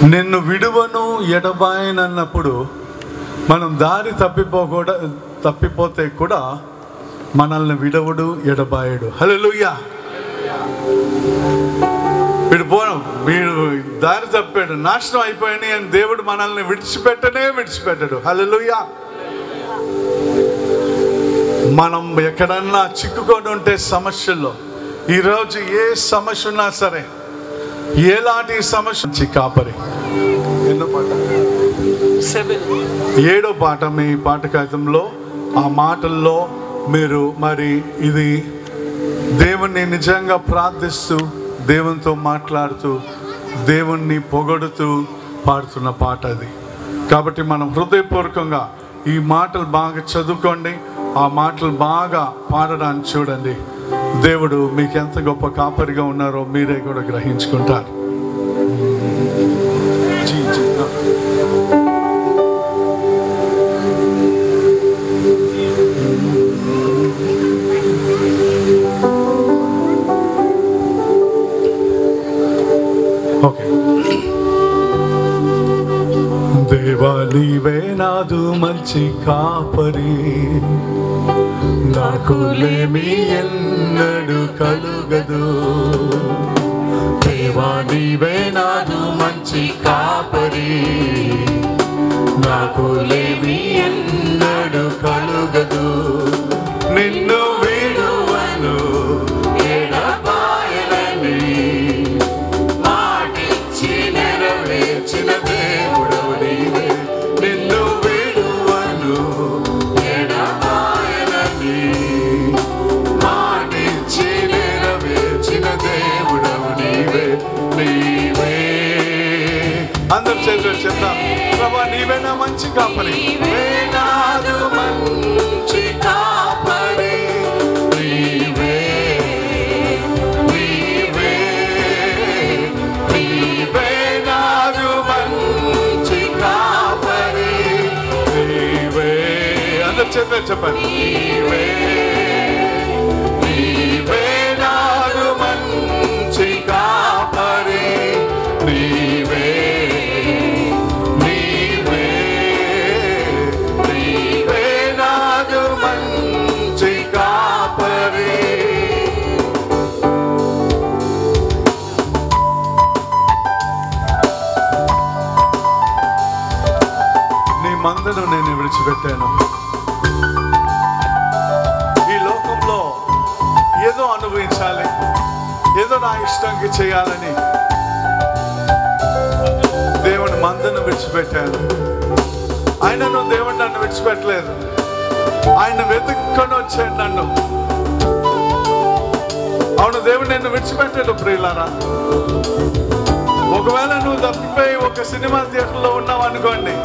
నిన్ను విడువను ఎడబాయనన్నప్పుడు మనం దారి తప్పిపోకూడ తప్పిపోతే కూడా మనల్ని విడవడు ఎడబాయడు హల్లెలూయా వీడు పోను వీడు దారి తప్పాడు నాశనం అయిపోయాడు అని దేవుడు మనల్ని విడిచిపెట్టనే విడిచిపెట్టడు హల్లెలూయా మనం ఎక్కడన్నా చిక్కుకొని ఉంటే సమస్యల్లో ఈరోజు ఏ సమస్య ఉన్నా సరే ఎలాంటి సమస్య నుంచి కాపరి ఎన్నో పాట సెవెన్ ఏడో పాట మీ పాఠకాతంలో ఆ మాటల్లో మీరు మరి ఇది దేవుణ్ణి నిజంగా ప్రార్థిస్తూ దేవునితో మాట్లాడుతూ దేవుణ్ణి పొగడుతూ పాడుతున్న పాట అది కాబట్టి మనం హృదయపూర్వకంగా ఈ మాటలు బాగా చదువుకోండి ఆ మాటలు బాగా పాడడానికి చూడండి దేవుడు మీకు ఎంత గొప్ప కాపరిగా ఉన్నారో మీరే కూడా గ్రహించుకుంటారు జీ, జీ, ఆ. ఓకే దేవా నీవే నాదు మంచి కాపరి నాకు లేమి ఎన్నడు కలుగదు దేవా నీవే నాదు మంచి కాపరి నాకు లేమి ఎన్నడు కలుగదు నిన్ను విడువను ఎడబాయనని మాటిచ్చి నెరవేర్చిన దేవుడవు నీవే. నిన్ను విడువను ఎడబాయనని మాటిచ్చి నెరవేర్చిన దేవుడవు నీవే నీవే అందరు చేతులు చెప్తాం ప్రభా నీవే నా మంచి కాపరి నీవే నాదు మంచి కాపరి నీవే నీవే నీవే నాదు మంచి కాపరి నీవే అందరు చేతులు చెప్పండి నీవే నీవే నాదు మంచి కాపరి నీవే నీవే నీవే నాదు మంచి కాపరి నీ మందను నేను విడిచిపెట్టాను ఈ లోకంలో ఏదో అనుభవించాలి ఏదో నా ఇష్టంకి చేయాలని దేవుని మందను విడిచిపెట్టాను ఆయనను దేవుడు నన్ను విడిచిపెట్టలేదు ఆయన వెతుక్కొని వచ్చాడు నన్ను అవును దేవుడు నిన్ను విడిచిపెట్టాడు ప్రియులారా ఒకవేళ నువ్వు తప్పిపోయి ఒక సినిమా థియేటర్లో ఉన్నావు అనుకోండి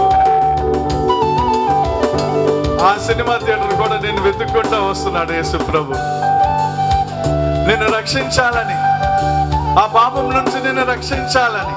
ఆ సినిమా థియేటర్ కూడా నేను వెతుక్కుంటూ వస్తున్నాడు యేసు ప్రభు నిన్ను రక్షించాలని ఆ పాపం నుంచి నిన్ను రక్షించాలని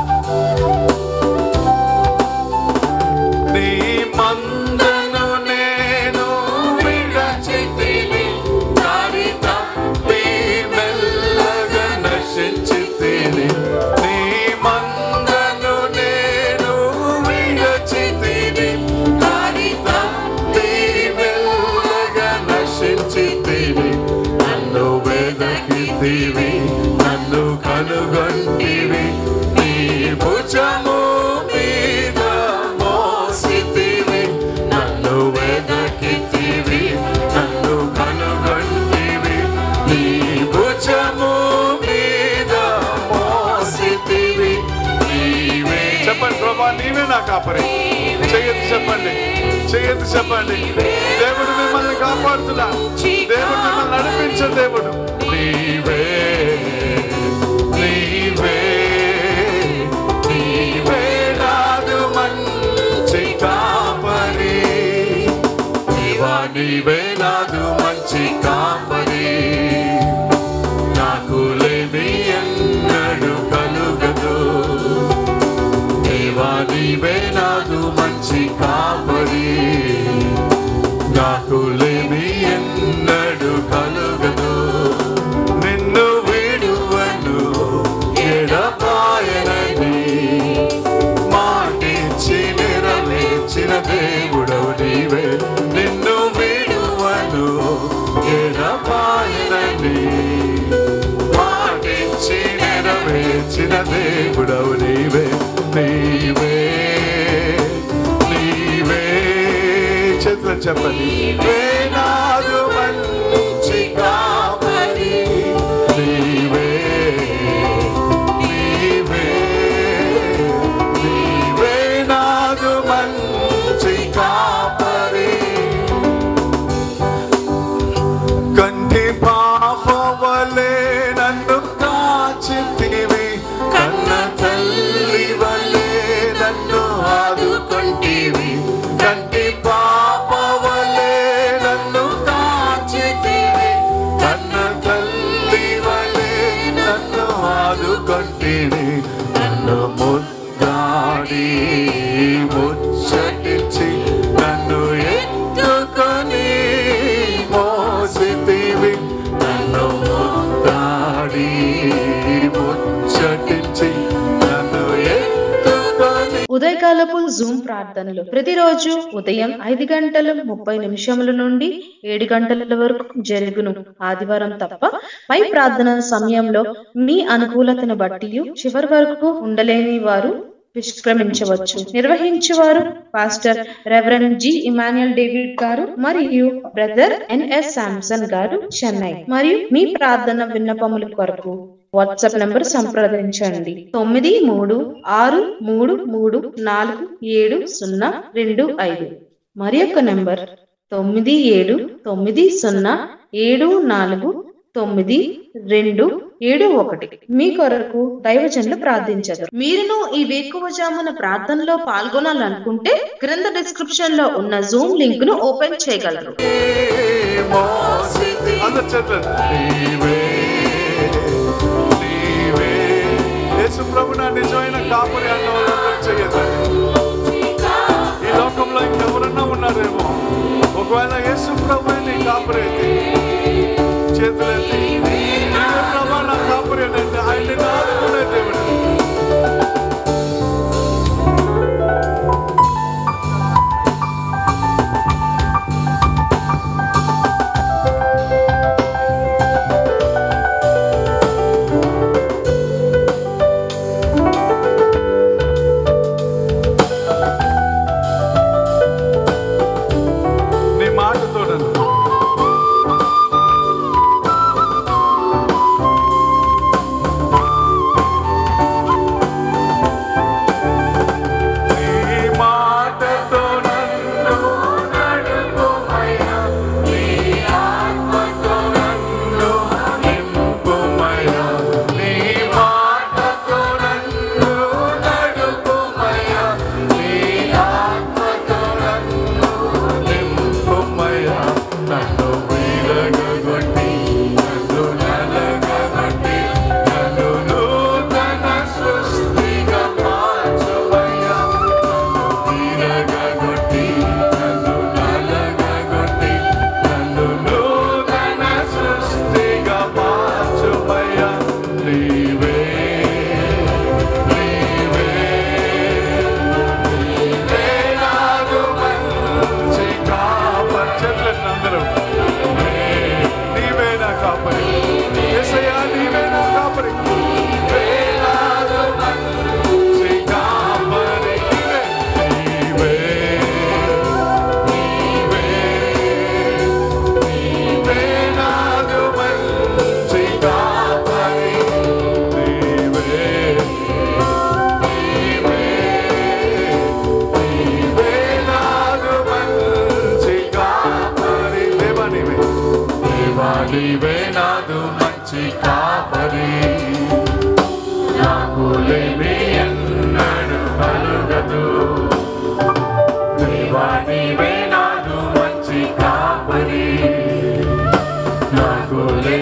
నీ మందను నేను విడచితిని, దారి తప్పి మెల్లగా నశించితిని. నీ మందను నేను విడచితిని, దారి తప్పి మెల్లగా నశించితిని. నన్ను వెదకితివి నన్ను కనుగొంటివి నీ భుజము మీద మోసితివి నన్ను వెదకితివి నన్ను కనుగొంటివి నీ భుజము మీద మోసితివి నీవే చెప్పండి ప్రభా నీవే నా కాపరి చెయ్యొద్దు చెప్పండి చెయ్యొద్దు చెప్పండి దేవుడు మిమ్మల్ని కాపాడుతున్నా దేవుడు మిమ్మల్ని నడిపించే దేవుడు నీవే నీవే నీవే నాదు మంచి కాపరి దేవా నీవే నాదు మంచి కాపరి నాకు లేమి ఎన్నడు కలుగదు దేవా నీవే నాదు మంచి కాపరి నాకు లేమి ఎన్నడు కలుగదు దేవుడవు నీవే నీవే నీవే చేతులు చెప్పండి నీవే నాదు మంచి కాపరి నీవే నీవే నీవే నాదు మంచి కాపరి కంటి పాపవలే నన్ను కాచితివి కన్న తల్లి వలే నన్ను ఆదుకుంటివి కంటి పాపవలే నన్ను కాచితివి కన్న తల్లి వలే నన్ను ఆదుకుంటివి నన్ను ముద్దాడి ముచ్చటించి నన్ను ఎత్తుకొని మోసితివి నన్ను ముద్దాడి ముచ్చటించి నన్ను ఎత్తుకొని ఉదయకాలపు జూమ్ ప్రార్థనలు ప్రతిరోజు ఉదయం ఐదు గంటల ముప్పై నిమిషముల నుండి ఏడు గంటల వరకు జరుగును ఆదివారం తప్ప పై ప్రార్థన సమయంలో మీ అనుకూలతను బట్టి చివరి వరకు ఉండలేని వారు నిష్క్రమించవచ్చు నిర్వహించేవారు pastor reverend G Emmanuel David గారు మరియు బ్రదర్ ఎన్ఎస్ శాంసన్ గారు చెన్నై మరియు మీ ప్రార్థన విన్నపముల కొరకు వాట్సాప్ నంబర్ సంప్రదించండి తొమ్మిది మూడు ఆరు మూడు మూడు నాలుగు ఏడు సున్నా రెండు ఐదు మరి యొక్క నంబర్ తొమ్మిది ఏడు తొమ్మిది సున్నా ఏడు నాలుగు తొమ్మిది రెండు ఏడు ఒకటి మీ కొరకు దైవజనులు ప్రార్థించదు మీరును ఈ వేకువజామున ప్రార్థనలో పాల్గొనాలనుకుంటే క్రింద డిస్క్రిప్షన్ లో ఉన్న జూమ్ లింక్ ను ఓపెన్ చేయగలరు మోసితి అందరు చెప్పండి నీవే నీవే యేసు ప్రభు నా నిజమైన కాపరి అన్న వాళ్ళందరూ చేయదండి ఈ లోకంలో ఇంకెవరన్నా ఉన్నారేమో ఒకవేళ యేసు ప్రభు నీ కాపరి అయితే చేతులెత్తి నీవే ప్రభా నా కాపరి అని అంటే ఆయన ఆదుకునే దేవుడు నీ మాటతో నీ మాటతో నన్ను నడుపుమయ్యా నీ ఆత్మతో నన్ను నింపుమయ్యా నీ మాటతో నన్ను నడుపుమయ్యా నీ ఆత్మతో నన్ను నింపుమయ్యా నన్ను విరగొట్టి నన్ను నలగొట్టి నన్ను నూతన సృష్టిగా మార్చుమయ్యా విరగొట్టి నన్ను నలగొట్టి నన్ను నూతన సృష్టిగా మార్చుమయ్యా నీవే నీవే నీవే నాకు మంచి కాపరి చెట్లను అందరూ నీవే నా కాపరి యేసయ్యా నీవే నా కాపరి నీవే నాకు మంచి కాపరి నీవే నీవే నీవే నాకు మంచి కాపరి నీవే నీవే నీవే నాకు మంచి కాపరి దేవా నీవే దేవా నీవే నాదు మంచి కాపరి నాకు లేమి ఎన్నడు కలుగదు దేవా నీవే నాదు మంచి కాపరి నాకు లేమి